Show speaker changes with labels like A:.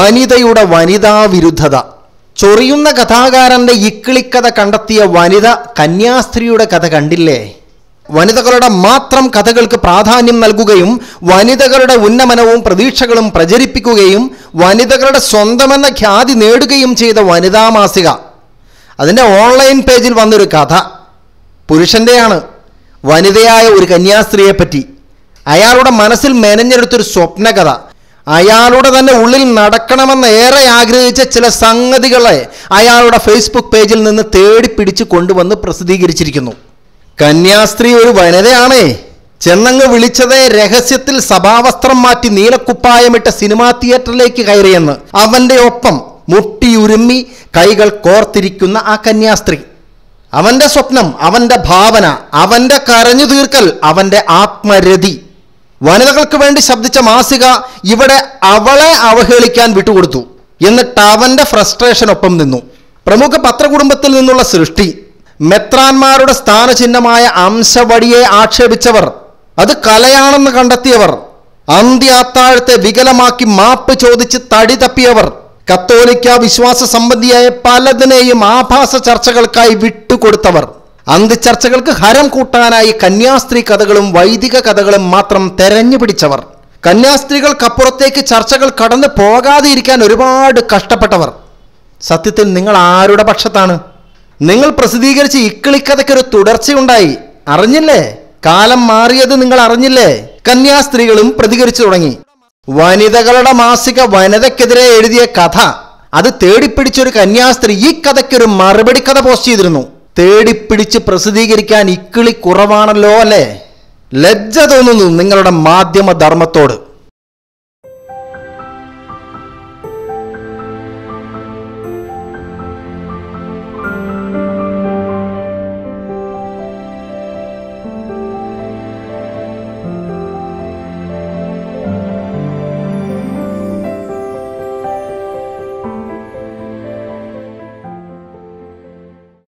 A: വനിതയുടെ വനിതാ വിരുദ്ധത ചൊറിയുന്ന കഥാകാരന്റെ ഇക്കിളിക്കഥ കണ്ടെത്തിയ വനിത കന്യാസ്ത്രീയുടെ കഥ കണ്ടില്ലേ വനിതകളുടെ മാത്രം കഥകൾക്ക് പ്രാധാന്യം നൽകുകയും വനിതകളുടെ ഉന്നമനവും പ്രതീക്ഷകളും പ്രചരിപ്പിക്കുകയും വനിതകളുടെ സ്വന്തമെന്ന ഖ്യാതി നേടുകയും ചെയ്ത വനിതാ മാസിക അതിൻ്റെ ഓൺലൈൻ പേജിൽ വന്നൊരു കഥ പുരുഷൻ്റെയാണ് വനിതയായ ഒരു കന്യാസ്ത്രീയെ പറ്റി അയാളുടെ മനസ്സിൽ മെനഞ്ഞെടുത്തൊരു സ്വപ്നകഥ അയാളുടെ തന്നെ ഉള്ളിൽ നടക്കണമെന്ന് ഏറെ ആഗ്രഹിച്ച ചില സംഗതികളെ അയാളുടെ ഫേസ്ബുക്ക് പേജിൽ നിന്ന് തേടിപ്പിടിച്ച് കൊണ്ടുവന്ന് പ്രസിദ്ധീകരിച്ചിരിക്കുന്നു കന്യാസ്ത്രീ ഒരു വനിതയാണേ ചെന്നങ്ങ് വിളിച്ചതേ രഹസ്യത്തിൽ സഭാവസ്ത്രം മാറ്റി നീലക്കുപ്പായമിട്ട സിനിമാ തിയേറ്ററിലേക്ക് കയറിയെന്ന് അവന്റെ ഒപ്പം മുട്ടിയുരുമ്മി കൈകൾ കോർത്തിരിക്കുന്ന ആ കന്യാസ്ത്രീ അവന്റെ സ്വപ്നം അവന്റെ ഭാവന അവന്റെ കരഞ്ഞു തീർക്കൽ അവന്റെ ആത്മരതി വനിതകൾക്ക് വേണ്ടി ശബ്ദിച്ച മാസിക ഇവിടെ അവളെ അവഹേളിക്കാൻ വിട്ടുകൊടുത്തു എന്നിട്ട് അവന്റെ ഫ്രസ്ട്രേഷനൊപ്പം നിന്നു പ്രമുഖ പത്രകുടുംബത്തിൽ നിന്നുള്ള സൃഷ്ടി മെത്രാന്മാരുടെ സ്ഥാനചിഹ്നമായ അംശവടിയെ ആക്ഷേപിച്ചവർ അത് കലയാണെന്ന് കണ്ടെത്തിയവർ അന്ത്യാത്താഴത്തെ വികലമാക്കി മാപ്പ് ചോദിച്ച് തടി തപ്പിയവർ കത്തോലിക്ക വിശ്വാസ സംബന്ധിയായ പലതിനെയും ആഭാസ ചർച്ചകൾക്കായി വിട്ടുകൊടുത്തവർ അന്ത്യചർച്ചകൾക്ക് ഹരം കൂട്ടാനായി കന്യാസ്ത്രീ കഥകളും വൈദിക കഥകളും മാത്രം തെരഞ്ഞു പിടിച്ചവർ കന്യാസ്ത്രീകൾക്കപ്പുറത്തേക്ക് ചർച്ചകൾ കടന്നു പോകാതെ ഇരിക്കാൻ ഒരുപാട് കഷ്ടപ്പെട്ടവർ സത്യത്തിൽ നിങ്ങൾ ആരുടെ പക്ഷത്താണ് നിങ്ങൾ പ്രസിദ്ധീകരിച്ച ഇക്കിളിക്കഥയ്ക്കൊരു തുടർച്ചയുണ്ടായി അറിഞ്ഞില്ലേ കാലം മാറിയത് നിങ്ങൾ അറിഞ്ഞില്ലേ കന്യാസ്ത്രീകളും പ്രതികരിച്ചു തുടങ്ങി വനിതകളുടെ മാസിക വനിതയ്ക്കെതിരെ എഴുതിയ കഥ അത് തേടിപ്പിടിച്ചൊരു കന്യാസ്ത്രീ ഈ കഥയ്ക്കൊരു മറുപടി കഥ പോസ്റ്റ് ചെയ്തിരുന്നു തേടിപ്പിടിച്ച് പ്രസിദ്ധീകരിക്കാൻ ഇക്കിളി കുറവാണല്ലോ അല്ലേ ലജ്ജ തോന്നുന്നു നിങ്ങളുടെ മാധ്യമ ധർമ്മത്തോട്